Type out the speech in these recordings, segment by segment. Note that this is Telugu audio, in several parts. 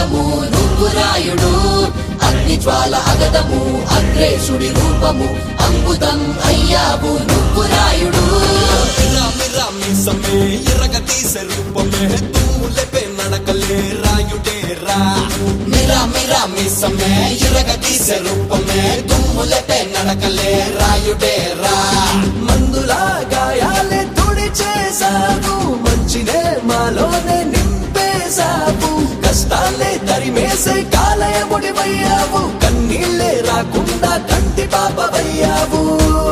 అద్భుతము నువ్వు రాయుడు అగ్ని జ్వాల అగదము అగ్రేషుడి రూపము అంబుదం అయ్యావు నువ్వు రాయుడు మిరా మిరా మీసమే ఎర్రగ తీసే రూపమే తూలెపే నడకలే రాయుడే రా మిరా మిరా మీసమే ఎర్రగ తీసే రూపమే తుమ్ములెపే నడకలే రాయుడే రా మందులా గాయాలే తుడి చేసావు మంచినే మాలోనే నింపేశావు కష్టాలే తరిమేసే కాలయముడివయ్యావు కన్నీళ్ళే రాకుండా కంటి పాపవయ్యావు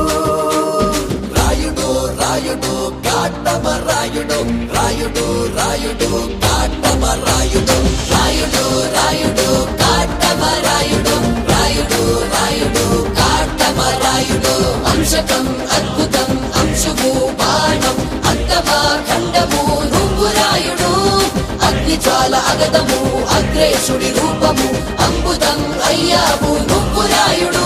రాయుడు రాయుడు కాటమ రాయుడు రాయుడు రాయుడు కాటమ రాయుడు రాయుడు రాయుడు కాటమ రాయుడు రాయుడు రాయుడు కాటమ రాయుడు అంశకం అద్భుతం అంశువు బాణం అంతమా ఖండము నువ్వు రాయుడు అగ్ని జ్వాల అగదము అగ్రేషుడి రూపము అంబుదం అయ్యావు నువ్వు రాయుడు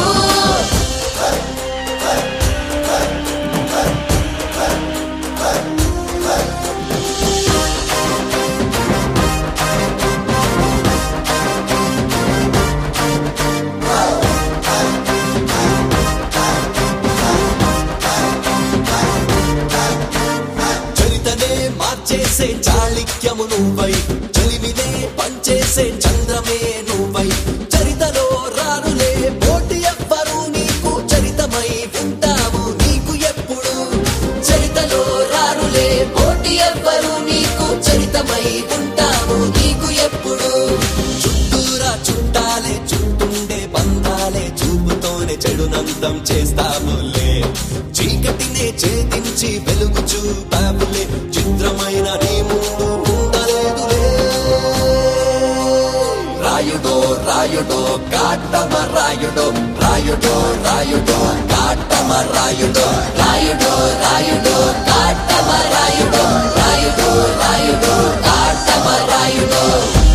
చరితనే మార్చేసే చాళిక్యము నువ్వై చలిమినే పంచేసే చంద్రమే నువ్వై చరితలో రారులే పోటీ ఎవ్వరు నీకు చరితమై ఉంటావు నీకు ఎప్పుడు చరితలో రారులే పోటీ ఎవ్వరు నీకు చరితమై ఉంటావు నీకు ఎప్పుడు చుట్టూరా చుట్టాలే చుట్టుండే బంధాలే చూపుతోనే చెడునంతం చేస్తాములే చీకటినే ఛేదించి వెలుగు చూపాములే చిత్రమైన నీ ముందు ఉండలేదులే రాయుడు రాయుడు కాటమ రాయుడు రాయుడు రాయుడు కాటమ రాయుడు రాయుడు రాయుడు కాటమ రాయుడు రాయుడు రాయుడు కాటమ రాయుడు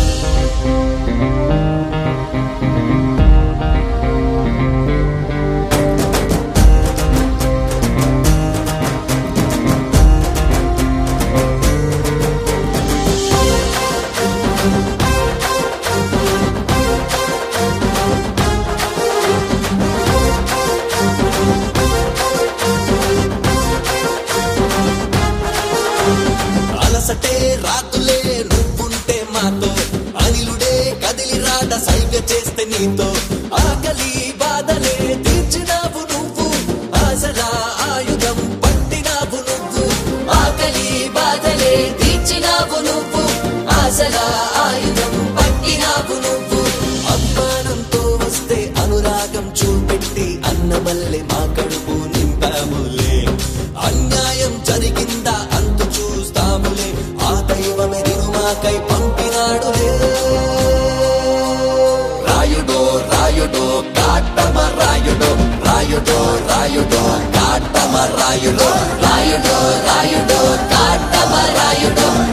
అలసటే రాతులే నువ్వుంటే మాతో అనిలుడే కదిలి రాట సైగ చేస్తే నీతో ఆకలి బాధలే తీర్చినావు నువ్వు ఆశలా ఆయుధం పట్టినావు నువ్వు ఆకలి బాధలే తీర్చినావు నువ్వు ఆశల ఆయుధం పట్టినావు నువ్వు అభిమానంతో వస్తే అనురాగం చూపెట్టి అన్నమల్లె మా కడుపు నింపాములే అన్యాయం జరిగిందా అంతు చూస్తాములే ఆ దైవమే నిరుమాకై పంపినాడులే రాయుడు రాయుడు కాటమ రాయుడు రాయుడు రాయుడు కాటమ రాయుడు రాయుడు రాయుడు కాటమ రాయుడు